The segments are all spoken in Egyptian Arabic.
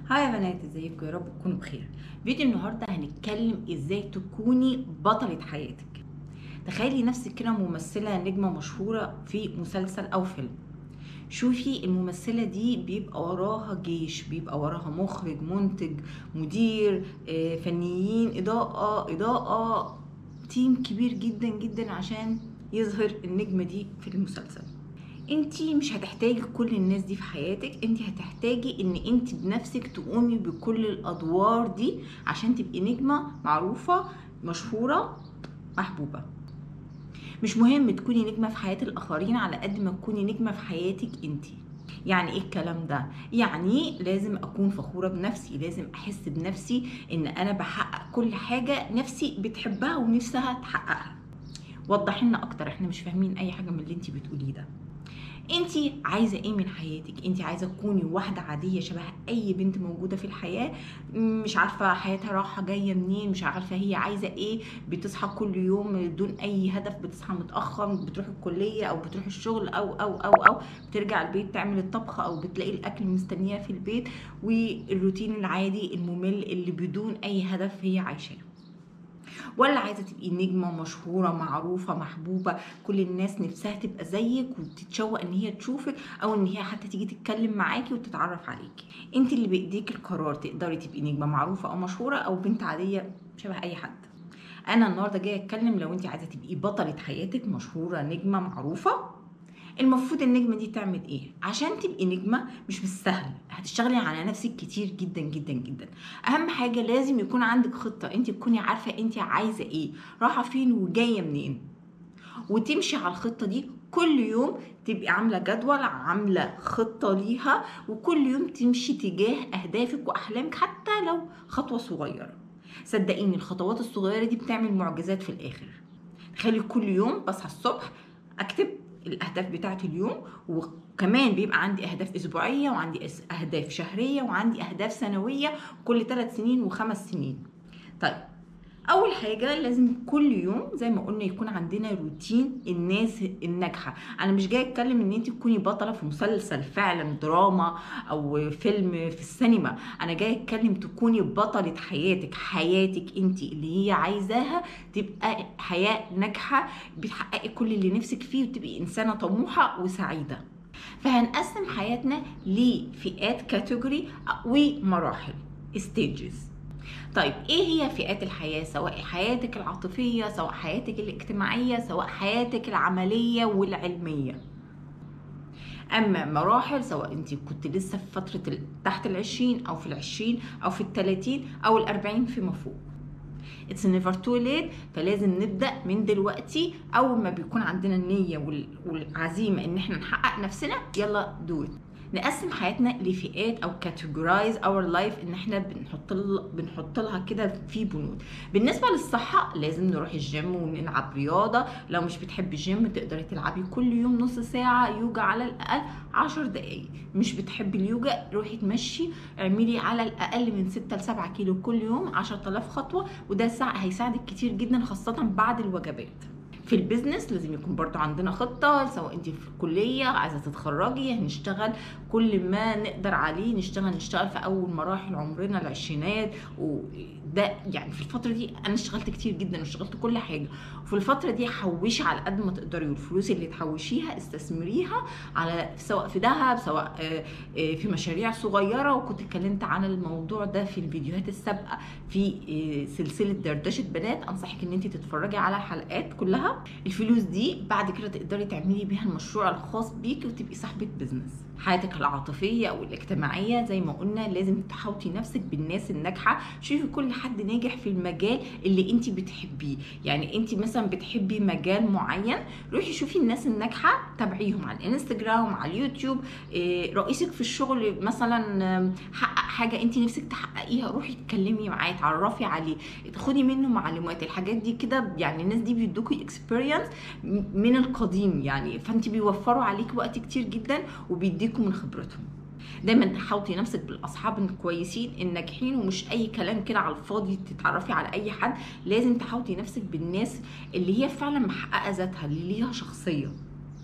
هاي يا بنات ازيكم يا رب تكونوا بخير فيديو النهارده هنتكلم ازاي تكوني بطلة حياتك تخيلي نفسك كده ممثلة نجمة مشهورة في مسلسل او فيلم شوفي الممثلة دي بيبقى وراها جيش بيبقى وراها مخرج منتج مدير آه، فنيين إضاءة إضاءة تيم كبير جدا جدا عشان يظهر النجمة دي في المسلسل انتي مش هتحتاجي كل الناس دي في حياتك انتي هتحتاجي ان انتي بنفسك تقومي بكل الادوار دي عشان تبقي نجمة معروفة مشهورة محبوبة مش مهم تكوني نجمة في حياة الآخرين على قد ما تكوني نجمة في حياتك انتي يعني ايه الكلام ده يعني لازم اكون فخوره بنفسي لازم احس بنفسي ان انا بحقق كل حاجه نفسي بتحبها ونفسها تحققها وضحي لنا اكتر احنا مش فاهمين اي حاجه من اللي انت بتقوليه ده انت عايزه ايه من حياتك انت عايزه تكوني واحده عاديه شبه اي بنت موجوده في الحياه مش عارفه حياتها رايحه جايه منين مش عارفه هي عايزه ايه بتصحى كل يوم بدون اي هدف بتصحى متاخر بتروح الكليه او بتروح الشغل او او او او بترجع البيت تعمل الطبخ او بتلاقي الاكل مستنياه في البيت والروتين العادي الممل اللي بدون اي هدف هي عايشاه ولا عايزه تبقي نجمه مشهوره معروفه محبوبه كل الناس نفسها تبقى زيك وتتشوق ان هي تشوفك او ان هي حتى تيجي تتكلم معاكي وتتعرف عليكي انت اللي بايديك القرار تقدري تبقي نجمه معروفه او مشهوره او بنت عاديه شبه اي حد انا النهارده جايه اتكلم لو انت عايزه تبقي بطله حياتك مشهوره نجمه معروفه المفروض النجمه دي تعمل ايه عشان تبقي نجمه مش بالسهل هتشتغلي على نفسك كتير جدا جدا جدا اهم حاجه لازم يكون عندك خطه انت تكوني عارفه انت عايزه ايه رايحه فين وجايه منين وتمشي على الخطه دي كل يوم تبقي عامله جدول عامله خطه ليها وكل يوم تمشي تجاه اهدافك واحلامك حتى لو خطوه صغيره صدقيني الخطوات الصغيره دي بتعمل معجزات في الاخر خلي كل يوم بصحى الصبح اكتب الاهداف بتاعت اليوم وكمان بيبقى عندي اهداف اسبوعيه وعندي أس- اهداف شهريه وعندي اهداف سنويه كل ثلاث سنين وخمس سنين طيب اول حاجه لازم كل يوم زي ما قلنا يكون عندنا روتين الناس الناجحه انا مش جايه اتكلم ان انت تكوني بطله في مسلسل فعلا دراما او فيلم في السينما انا جايه اتكلم تكوني بطله حياتك حياتك انت اللي هي عايزاها تبقى حياه ناجحه بتحققي كل اللي نفسك فيه وتبقي انسانه طموحه وسعيده فهنقسم حياتنا لفئات كاتيجوري ومراحل ستيجز طيب ايه هي فئات الحياه سواء حياتك العاطفيه سواء حياتك الاجتماعيه سواء حياتك العمليه والعلميه اما مراحل سواء انت كنت لسه في فتره ال- تحت العشرين او في العشرين او في التلاتين او الاربعين فيما فوق اتس نيفر تو ليت فلازم نبدا من دلوقتي اول ما بيكون عندنا النيه وال- والعزيمه ان احنا نحقق نفسنا يلا دو نقسم حياتنا لفئات او كاتيجورايز اور لايف ان احنا بنحط ل- بنحط لها كده في بنود بالنسبه للصحه لازم نروح الجيم ونلعب رياضه لو مش بتحبي الجيم تقدري تلعبي كل يوم نص ساعه يوجا على الاقل 10 دقايق مش بتحبي اليوجا روحي تمشي اعملي على الاقل من 6 ل 7 كيلو كل يوم 10000 خطوه وده ساعة هيساعدك كتير جدا خاصه بعد الوجبات في البيزنس لازم يكون برضو عندنا خطة سواء انت في الكلية عايزة تتخرجي هنشتغل كل ما نقدر عليه نشتغل نشتغل في أول مراحل عمرنا العشرينات وده يعني في الفترة دي أنا اشتغلت كتير جدا واشتغلت كل حاجة وفي الفترة دي حوشي على قد ما تقدري والفلوس اللي تحوشيها استثمريها على سواء في ذهب سواء آه، آه، في مشاريع صغيرة وكنت اتكلمت عن الموضوع ده في الفيديوهات السابقة في آه، سلسلة دردشة بنات أنصحك إن أنت تتفرجي على الحلقات كلها الفلوس دي بعد كده تقدري تعملي بيها المشروع الخاص بيكي وتبقي صاحبة بيزنس حياتك العاطفية أو الاجتماعية زي ما قلنا لازم تحوطي نفسك بالناس الناجحة شوفي كل حد ناجح في المجال اللي انت بتحبيه يعني انت مثلا بتحبي مجال معين روحي شوفي الناس الناجحة تابعيهم على الانستجرام على اليوتيوب إيه، رئيسك في الشغل مثلا آم، حقق حاجة انت نفسك تحققيها روحي اتكلمي معاه اتعرفي عليه خدي منه معلومات الحاجات دي كده يعني الناس دي بيدوكي اكسبيرينس من القديم يعني فانت بيوفروا عليك وقت كتير جدا وبيديكوا من خبرتهم دايما تحاوطي نفسك بالاصحاب الكويسين الناجحين ومش اي كلام كده على الفاضي تتعرفي على اي حد لازم تحاوطي نفسك بالناس اللي هي فعلا محققه ذاتها اللي ليها شخصيه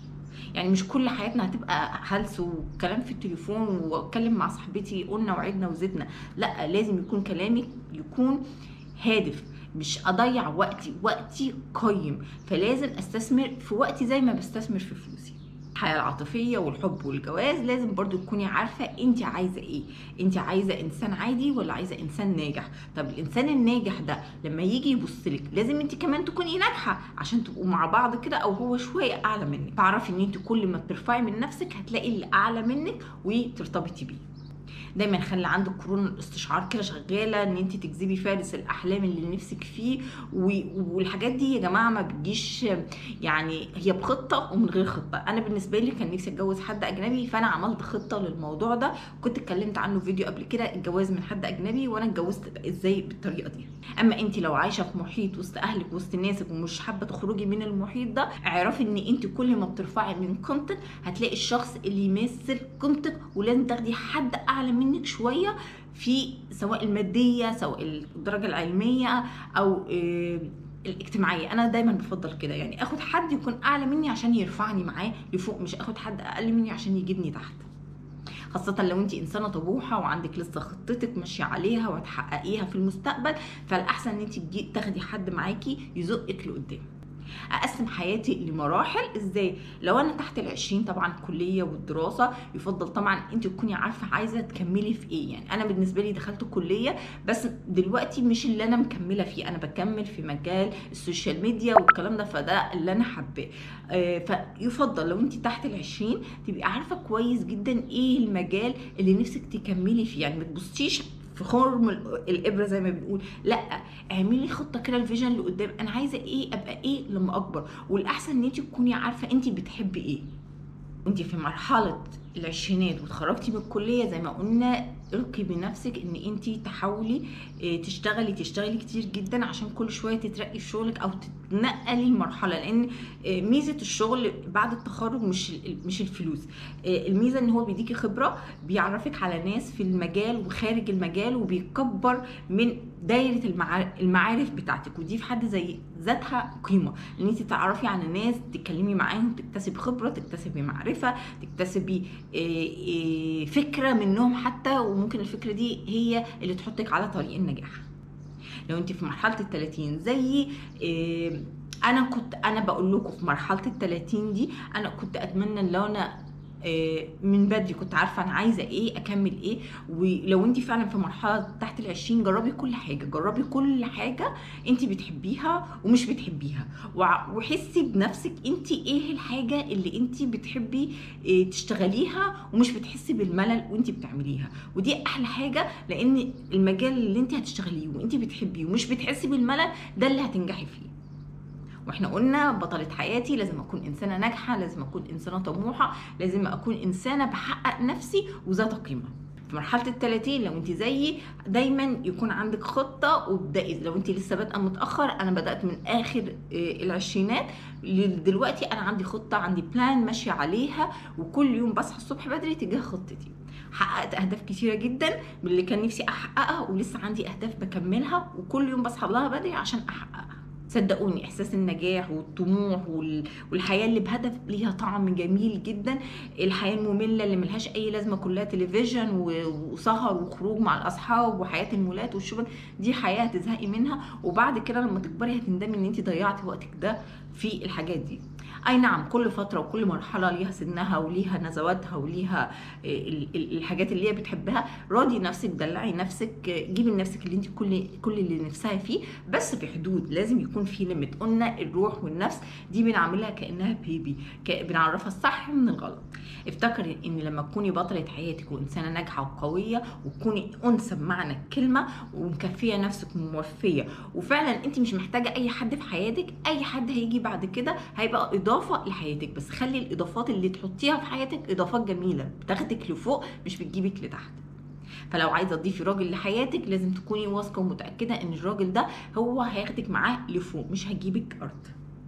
يعني مش كل حياتنا هتبقى هلس وكلام في التليفون واتكلم مع صاحبتي قلنا وعدنا وزدنا لا لازم يكون كلامك يكون هادف مش اضيع وقتي وقتي قيم فلازم استثمر في وقتي زي ما بستثمر في فلوسي الحياه العاطفيه والحب والجواز لازم برضو تكوني عارفه انت عايزه ايه انت عايزه انسان عادي ولا عايزه انسان ناجح طب الانسان الناجح ده لما يجي يبص لك لازم انت كمان تكوني ناجحه عشان تبقوا مع بعض كده او هو شويه اعلى منك تعرفي ان انت كل ما بترفعي من نفسك هتلاقي اللي اعلى منك وترتبطي بيه دايما خلي عندك قرون الاستشعار كده شغاله ان انت تجذبي فارس الاحلام اللي نفسك فيه والحاجات دي يا جماعه ما بتجيش يعني هي بخطه ومن غير خطه انا بالنسبه لي كان نفسي اتجوز حد اجنبي فانا عملت خطه للموضوع ده كنت اتكلمت عنه في فيديو قبل كده الجواز من حد اجنبي وانا اتجوزت ازاي بالطريقه دي اما انت لو عايشه في محيط وسط اهلك وسط ناسك ومش حابه تخرجي من المحيط ده اعرفي ان انت كل ما بترفعي من قيمتك هتلاقي الشخص اللي يمثل قيمتك ولازم تاخدي حد اعلى منك شويه في سواء الماديه سواء الدرجه العلميه او الاجتماعيه انا دايما بفضل كده يعني اخد حد يكون اعلى مني عشان يرفعني معاه لفوق مش اخد حد اقل مني عشان يجيبني تحت خاصة لو انت انسانة طموحة وعندك لسه خطتك ماشية عليها وهتحققيها في المستقبل فالاحسن ان انت تاخدي حد معاكي يزقك لقدام اقسم حياتي لمراحل ازاي لو انا تحت العشرين طبعا الكليه والدراسه يفضل طبعا انت تكوني عارفه عايزه تكملي في ايه يعني انا بالنسبه لي دخلت كليه بس دلوقتي مش اللي انا مكمله فيه انا بكمل في مجال السوشيال ميديا والكلام ده فده اللي انا حباه آه فيفضل لو انت تحت العشرين تبقي عارفه كويس جدا ايه المجال اللي نفسك تكملي فيه يعني ما تبصيش في خرم الابره زي ما بنقول لا اعملي خطه كده الفيجن لقدام انا عايزه ايه ابقى ايه لما اكبر والاحسن ان انت تكوني عارفه انت بتحبي ايه انت في مرحله العشرينات وتخرجتي من الكليه زي ما قلنا ارقي بنفسك ان انت تحاولي تشتغلي تشتغلي كتير جدا عشان كل شويه تترقي في شغلك او تتنقلي المرحله لان ميزه الشغل بعد التخرج مش مش الفلوس الميزه ان هو بيديكي خبره بيعرفك على ناس في المجال وخارج المجال وبيكبر من دايره المعارف بتاعتك ودي في حد زي ذاتها قيمه ان انت تعرفي على ناس تتكلمي معاهم تكتسبي خبره تكتسبي معرفه تكتسبي فكره منهم حتى وممكن الفكره دي هي اللي تحطك على طريق النجاح لو انت في مرحله ال 30 زي انا كنت انا بقول لكم في مرحله ال 30 دي انا كنت اتمنى لو انا من بدري كنت عارفه انا عايزه ايه اكمل ايه ولو انت فعلا في مرحله تحت العشرين جربي كل حاجه جربي كل حاجه انت بتحبيها ومش بتحبيها وحسي بنفسك انت ايه الحاجه اللي انت بتحبي تشتغليها ومش بتحسي بالملل وانت بتعمليها ودي احلى حاجه لان المجال اللي انت هتشتغليه وانت بتحبيه ومش بتحسي بالملل ده اللي هتنجحي فيه واحنا قلنا بطلة حياتي لازم اكون انسانة ناجحة لازم اكون انسانة طموحة لازم اكون انسانة بحقق نفسي وذات قيمة في مرحله ال 30 لو انت زيي دايما يكون عندك خطه وابدأي لو انت لسه بادئه متاخر انا بدات من اخر العشرينات دلوقتي انا عندي خطه عندي بلان ماشيه عليها وكل يوم بصحى الصبح بدري تجاه خطتي حققت اهداف كتيره جدا من اللي كان نفسي احققها ولسه عندي اهداف بكملها وكل يوم بصحى لها بدري عشان احققها صدقوني احساس النجاح والطموح والحياه اللي بهدف ليها طعم جميل جدا الحياه الممله اللي ملهاش اي لازمه كلها تلفزيون وسهر وخروج مع الاصحاب وحياه المولات والشغل دي حياه هتزهقي منها وبعد كده لما تكبري هتندمي ان انت ضيعتي وقتك ده في الحاجات دي اي نعم كل فتره وكل مرحله ليها سنها وليها نزواتها وليها الحاجات اللي هي بتحبها راضي نفسك دلعي نفسك جيبي لنفسك اللي انت كل كل اللي نفسها فيه بس في حدود لازم يكون في ليميت قلنا الروح والنفس دي بنعملها كانها بيبي بنعرفها الصح من الغلط افتكري ان لما تكوني بطله حياتك وانسانه ناجحه وقويه وتكوني انثى بمعنى الكلمه ومكفيه نفسك وموفيه وفعلا انت مش محتاجه اي حد في حياتك اي حد هيجي بعد كده هيبقى اضافه لحياتك بس خلي الاضافات اللي تحطيها في حياتك اضافات جميله بتاخدك لفوق مش بتجيبك لتحت فلو عايزه تضيفي راجل لحياتك لازم تكوني واثقه ومتاكده ان الراجل ده هو هياخدك معاه لفوق مش هيجيبك ارض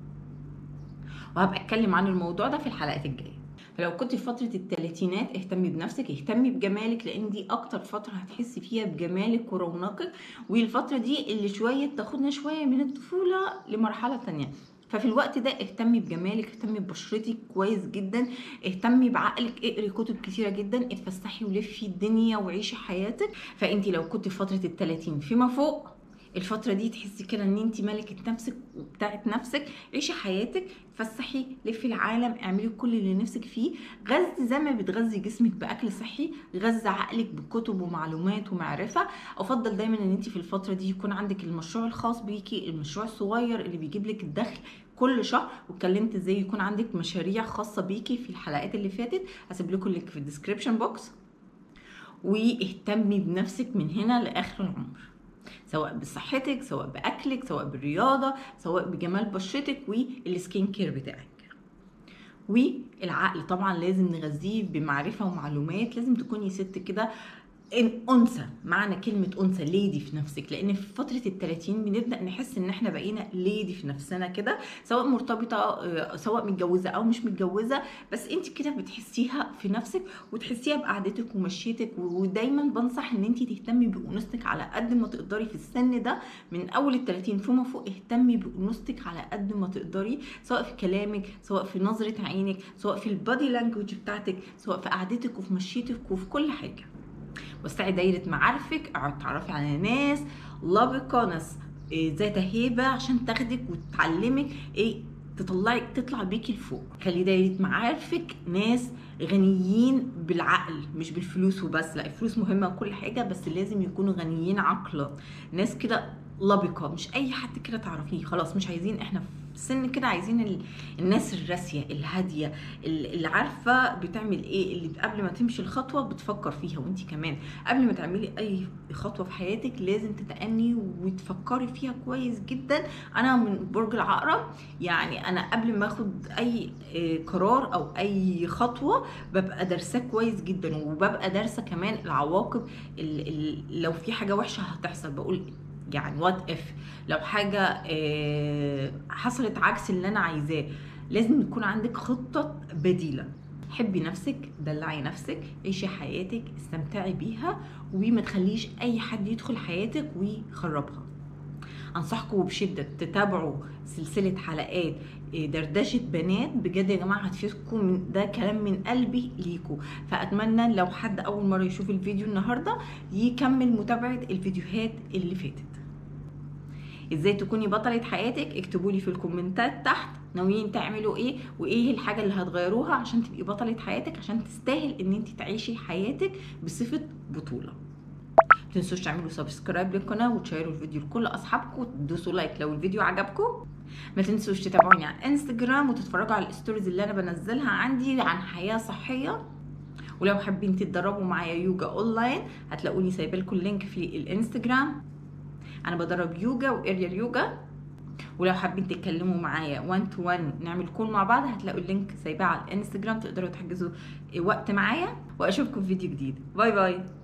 وهبقى اتكلم عن الموضوع ده في الحلقات الجايه فلو كنت في فترة الثلاثينات اهتمي بنفسك اهتمي بجمالك لان دي اكتر فترة هتحسي فيها بجمالك ورونقك والفترة دي اللي شوية تاخدنا شوية من الطفولة لمرحلة تانية ففي الوقت ده اهتمي بجمالك اهتمي ببشرتك كويس جدا اهتمي بعقلك اقري كتب كتيره جدا اتفسحي ولفي الدنيا وعيشي حياتك فانت لو كنت في فتره ال 30 فيما فوق الفترة دي تحسي كده ان انت ملكة نفسك وبتاعت نفسك عيشي حياتك فسحي لفي العالم اعملي كل اللي نفسك فيه غذي زي ما بتغذي جسمك باكل صحي غذي عقلك بكتب ومعلومات ومعرفة افضل دايما ان انت في الفترة دي يكون عندك المشروع الخاص بيكي المشروع الصغير اللي بيجيب لك الدخل كل شهر واتكلمت ازاي يكون عندك مشاريع خاصة بيكي في الحلقات اللي فاتت هسيب لكم اللينك في الديسكريبشن بوكس واهتمي بنفسك من هنا لاخر العمر سواء بصحتك سواء باكلك سواء بالرياضه سواء بجمال بشرتك والسكين كير بتاعك والعقل طبعا لازم نغذيه بمعرفه ومعلومات لازم تكوني ست كده ان انثى معنى كلمه انثى ليدي في نفسك لان في فتره ال 30 بنبدا نحس ان احنا بقينا ليدي في نفسنا كده سواء مرتبطه آه، سواء متجوزه او مش متجوزه بس انت كده بتحسيها في نفسك وتحسيها بقعدتك ومشيتك ودايما بنصح ان انت تهتمي بانوثتك على قد ما تقدري في السن ده من اول ال 30 فيما فوق اهتمي بانوثتك على قد ما تقدري سواء في كلامك سواء في نظره عينك سواء في البادي لانجوج بتاعتك سواء في قعدتك وفي مشيتك وفي كل حاجه وسعي دايرة معارفك اقعد تعرفي على ناس لبقة ناس إيه، ذات هيبة عشان تاخدك وتعلمك ايه تطلعي تطلع بيكي لفوق خلي دايرة معارفك ناس غنيين بالعقل مش بالفلوس وبس لا الفلوس مهمة وكل حاجة بس لازم يكونوا غنيين عقلا ناس كده لبقة مش اي حد كده تعرفيه خلاص مش عايزين احنا في سن كده عايزين ال- الناس الراسية الهادية ال- اللي عارفة بتعمل ايه اللي قبل ما تمشي الخطوة بتفكر فيها وانت كمان قبل ما تعملي اي خطوة في حياتك لازم تتأني وتفكري فيها كويس جدا انا من برج العقرب يعني انا قبل ما اخد اي آه، قرار او اي خطوة ببقى دارساه كويس جدا وببقى دارسة كمان العواقب ال- ال- لو في حاجة وحشة هتحصل بقول يعني وات اف لو حاجه آه، حصلت عكس اللي انا عايزاه لازم يكون عندك خطه بديله حبي نفسك دلعي نفسك عيشي حياتك استمتعي بيها وما تخليش اي حد يدخل حياتك ويخربها انصحكم بشده تتابعوا سلسله حلقات آه، دردشه بنات بجد يا جماعه هتفيدكم من ده كلام من قلبي ليكم فاتمنى لو حد اول مره يشوف الفيديو النهارده يكمل متابعه الفيديوهات اللي فاتت ازاي تكوني بطلة حياتك اكتبوا لي في الكومنتات تحت ناويين تعملوا ايه وايه الحاجة اللي هتغيروها عشان تبقي بطلة حياتك عشان تستاهل ان انت تعيشي حياتك بصفة بطولة متنسوش تعملوا سبسكرايب للقناة وتشيروا الفيديو لكل اصحابكم وتدوسوا لايك لو الفيديو عجبكم ما تنسوش تتابعوني على انستجرام وتتفرجوا على الستوريز اللي انا بنزلها عندي عن حياة صحية ولو حابين تتدربوا معايا يوجا اونلاين هتلاقوني سايبه لكم اللينك في الانستجرام انا بدرب يوجا واريال يوجا ولو حابين تتكلموا معايا 1 تو 1 نعمل كول مع بعض هتلاقوا اللينك سايباه على الانستجرام تقدروا تحجزوا وقت معايا واشوفكم في فيديو جديد باي باي